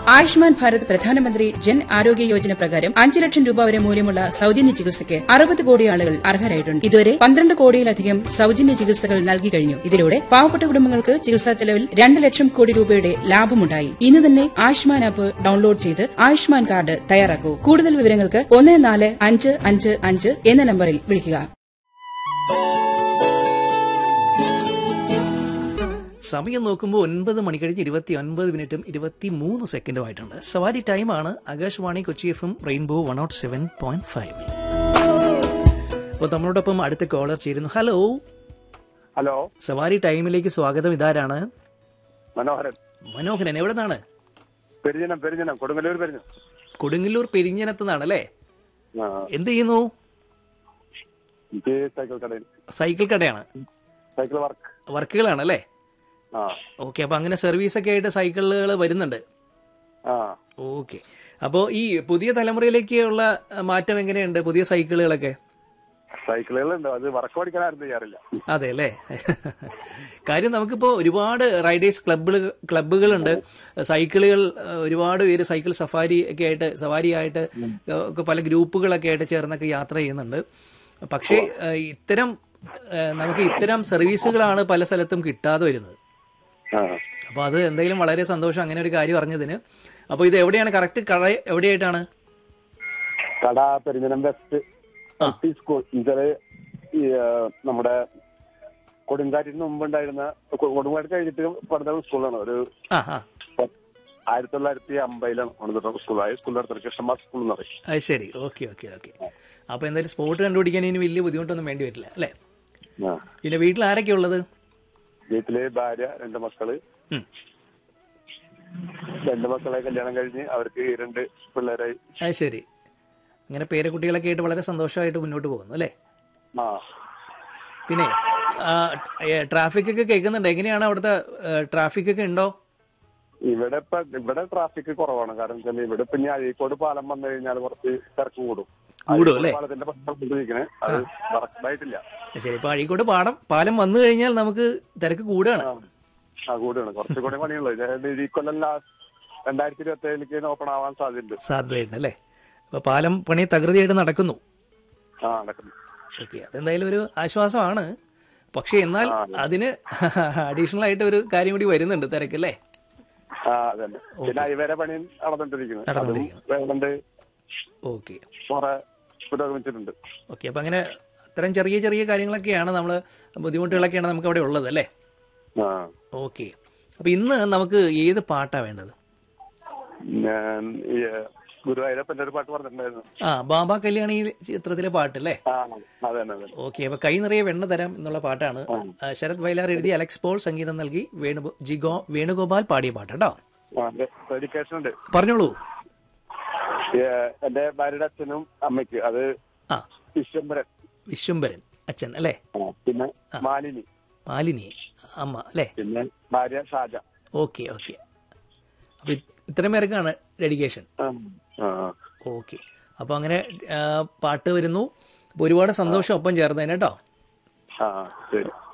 ആയുഷ്മാൻ ഭാരത് പ്രധാനമന്ത്രി ജൻ ആരോഗ്യ യോജന പ്രകാരം അഞ്ച് ലക്ഷം രൂപ വരെ മൂല്യമുള്ള സൌജന്യ ചികിത്സയ്ക്ക് അറുപത് കോടി ആളുകൾ അർഹരായിട്ടുണ്ട് ഇതുവരെ പന്ത്രണ്ട് കോടിയിലധികം സൌജന്യ ചികിത്സകൾ നൽകി കഴിഞ്ഞു ഇതിലൂടെ പാവപ്പെട്ട കുടുംബങ്ങൾക്ക് ചികിത്സാ ചെലവിൽ രണ്ട് ലക്ഷം കോടി രൂപയുടെ ലാഭമുണ്ടായി ഇന്ന് തന്നെ ആയുഷ്മാൻ ആപ്പ് ഡൌൺലോഡ് ചെയ്ത് ആയുഷ്മാൻ കാർഡ് തയ്യാറാക്കൂ കൂടുതൽ വിവരങ്ങൾക്ക് ഒന്ന് നാല് അഞ്ച് അഞ്ച് അഞ്ച് എന്ന നമ്പറിൽ വിളിക്കുക സമയം നോക്കുമ്പോൾ ഒൻപത് മണി കഴിഞ്ഞ് ഇരുപത്തി ഒൻപത് മിനിറ്റും ഇരുപത്തി മൂന്ന് സെക്കൻഡും ആയിട്ടുണ്ട് സവാരി ടൈമാണ് Akashvani Kochi F M Rainbow one oh seven point five അപ്പോൾ നമ്മളോടൊപ്പം അടുത്ത കോളർ ചേരുന്നു ഹലോ ഹലോ സവാരി ടൈമിലേക്ക് സ്വാഗതം ഇതാരാണ് മനോഹരൻ മനോഹരൻ എവിടെ നിന്നാണ് പെരിഞ്ഞനം പെരിഞ്ഞനം കൊടുങ്ങല്ലൂർ പെരിഞ്ഞനം കൊടുങ്ങല്ലൂർ പെരിഞ്ഞനത്ത് നിന്നാണ് അല്ലേ ആ എന്ത് ചെയ്യുന്നു എനിക്ക് സൈക്കിൾ കടയിൽ സൈക്കിൾ കടയാണ് സൈക്കിൾ വർക്ക് വർക്കുകളാണ് അല്ലേ ആ ഓക്കെ അപ്പോൾ അങ്ങനെ സർവീസൊക്കെ ആയിട്ട് സൈക്കിളുകൾ വരുന്നുണ്ട് ആ ഓക്കെ അപ്പോൾ ഈ പുതിയ തലമുറയിലേക്കുള്ള മാറ്റം എങ്ങനെയുണ്ട് പുതിയ സൈക്കിളുകളൊക്കെ സൈക്കിളുകളുണ്ട് അത് വർക്ക് പഠിക്കാൻ ആരും ചെയ്യാറില്ല അതെ അല്ലേ കാര്യം നമുക്കിപ്പോൾ ഒരുപാട് റൈഡേഴ്സ് ക്ലബ്ബുകൾ ക്ലബ്ബുകളുണ്ട് സൈക്കിളുകൾ ഏഹ്, ഒരുപാട് പേര് സൈക്കിൾ സഫാരി ഒക്കെ ആയിട്ട് സവാരി ആയിട്ട് ഏഹ്, ഒക്കെ പല ഗ്രൂപ്പുകളൊക്കെ ആയിട്ട് ചേർന്നൊക്കെ യാത്ര ചെയ്യുന്നുണ്ട് പക്ഷേ ഏഹ്, ഇത്തരം ഏഹ്, നമുക്ക് ഇത്തരം സർവീസുകളാണ് പല സ്ഥലത്തും കിട്ടാതെ വരുന്നത് ആ അപ്പോൾ അത് എന്തായാലും വളരെ സന്തോഷം അങ്ങനെ ഒരു കാര്യം അറിഞ്ഞതിന് അപ്പോൾ ഇത് എവിടെയാണ് കറക്റ്റ് കട എവിടെയായിട്ടാണ് കട Perinjanam west L P school ഇതേ ഈ ആ, നമ്മുടെ കൊടുങ്കാറ്റിന് മുമ്പ് ഉണ്ടായിരുന്ന കൊ- കൊടുങ്കാറ്റ് കഴിഞ്ഞിട്ട് പണിത സ്കൂളാണ് ഒരു ആ ആ ആയിരത്തി തൊള്ളായിരത്തി അമ്പതിലാണ് പണിത സ്കൂളായ സ്കൂളിന്റെ അടുത്ത് കൃഷ്ണമാർ സ്കൂൾ എന്ന് പറയും അത് ശരി ഓക്കെ ഓക്കെ ഓക്കെ അപ്പോൾ എന്തായാലും സ്പോട്ട് കണ്ടുപിടിക്കാൻ ഇനി വലിയ ബുദ്ധിമുട്ടൊന്നും വേണ്ടി വരില്ല അല്ലേ ആ പിന്നെ വീട്ടിൽ ആരൊക്കെ ഉള്ളത് വീട്ടില് ഭാര്യ രണ്ട് മക്കള് ഉം. രണ്ട് മക്കളെ കല്യാണം കഴിഞ്ഞ് അവർക്ക് രണ്ട് പിള്ളേരായി അത് ശരി അങ്ങനെ പേരക്കുട്ടികളൊക്കെ ആയിട്ട് വളരെ സന്തോഷമായിട്ട് മുന്നോട്ട് പോകുന്നു അല്ലേ ആ പിന്നെ ട്രാഫിക് ഒക്കെ കേൾക്കുന്നുണ്ട് എങ്ങനെയാണ് അവിടുത്തെ ട്രാഫിക് ഒക്കെ ഉണ്ടോ ഇവിടെ ഇപ്പൊ ഇവിടെ ട്രാഫിക് കുറവാണ് കാരണം വെച്ചാൽ ഇവിടെ ഇപ്പൊ ഇനി അഴീക്കോട് പാലം വന്നു കഴിഞ്ഞാൽ കുറച്ച് തിരക്ക് കൂടും കൂടും അഴീക്കോട് അല്ലേ? പാലത്തിന്റെ പ്രശ്നം കൊണ്ടിരിക്കണേ അത് വർക്കായിട്ടില്ല ശരി ഇപ്പൊ അഴീക്കോട് പാടം പാലം വന്നു കഴിഞ്ഞാൽ നമുക്ക് തിരക്ക് കൂടുകയാണ് ആ കൂടുകയാണ് കുറച്ചുകൂടി പണിയുള്ളത് അതായത് ഈ കൊല്ലം ലാസ്റ്റ് രണ്ടായിരത്തി ഇരുപത്തി ഏഴിലേക്ക് ഓപ്പൺ ആവാൻ സാധ്യതയുണ്ട് സാധ്യതയുണ്ട് അല്ലേ അപ്പൊ പാലം പണി തകൃതിയായിട്ട് നടക്കുന്നു ആ നടക്കുന്നു ഓക്കെ അതെന്തായാലും ഒരു ആശ്വാസമാണ് പക്ഷെ എന്നാൽ അതിന് അഡീഷണൽ ആയിട്ട് ഒരു കാര്യം കൂടി വരുന്നുണ്ട് തിരക്കല്ലേ ആ അതന്നെ പിന്നെ ഹൈവേരെ പണി നടന്നിട്ടിരിക്കുന്നത് അതും നടന്നുകൊണ്ടിരിക്കുന്നു. വേണ്ട ഓക്കെ കുറെ പുരോഗമിച്ചിട്ടുണ്ട് ഓക്കെ അപ്പം അങ്ങനെ അത്തരം ചെറിയ ചെറിയ കാര്യങ്ങളൊക്കെയാണ് നമ്മൾ ബുദ്ധിമുട്ടുകളൊക്കെയാണ് നമുക്ക് അവിടെ ഉള്ളത് അല്ലേ ആ ഓക്കെ അപ്പം ഇന്ന് നമുക്ക് ഏത് പാട്ടാണ് വേണ്ടത് ഞാൻ ഈ ഗുരുവായൂരപ്പന്റെ ഒരു പാട്ട് പറഞ്ഞിട്ടുണ്ടായിരുന്നു ആ ബാബ കല്യാണി ചിത്രത്തിലെ പാട്ട് അല്ലേ ആ അതന്നെ അതന്നെ ഓക്കെ അപ്പൊ കൈ നിറയെ വെണ്ണ തരാം എന്നുള്ള പാട്ടാണ് ആ, ശരത് വയലാർ എഴുതി അലക്സ് പോൾ സംഗീതം നൽകി വേണു ജിഗോ വേണുഗോപാൽ പാടിയ പാട്ട് കേട്ടോ ആ ഡെഡിക്കേഷൻ ഉണ്ട് പറഞ്ഞോളൂ ഈ, എന്റെ ഭാര്യയുടെ അച്ഛനും അമ്മയ്ക്ക് അത് ആ വിശ്വംബരൻ വിശ്വംഭരൻ അച്ഛൻ അല്ലേ ആ, പിന്നെ മാലിനി മാലിനി അമ്മ അല്ലേ പിന്നെ ഭാര്യ ഷാജ ഓക്കെ ഓക്കെ അപ്പൊ ഇത് ഇത്രയും പേർക്കാണ് ഡെഡിക്കേഷൻ ആ, ആ, ഓക്കെ അപ്പോൾ അങ്ങനെ ആ, പാട്ട് വരുന്നു അപ്പോൾ ഒരുപാട് സന്തോഷം ഒപ്പം ചേർന്നതിന് കേട്ടോ ആ ശരി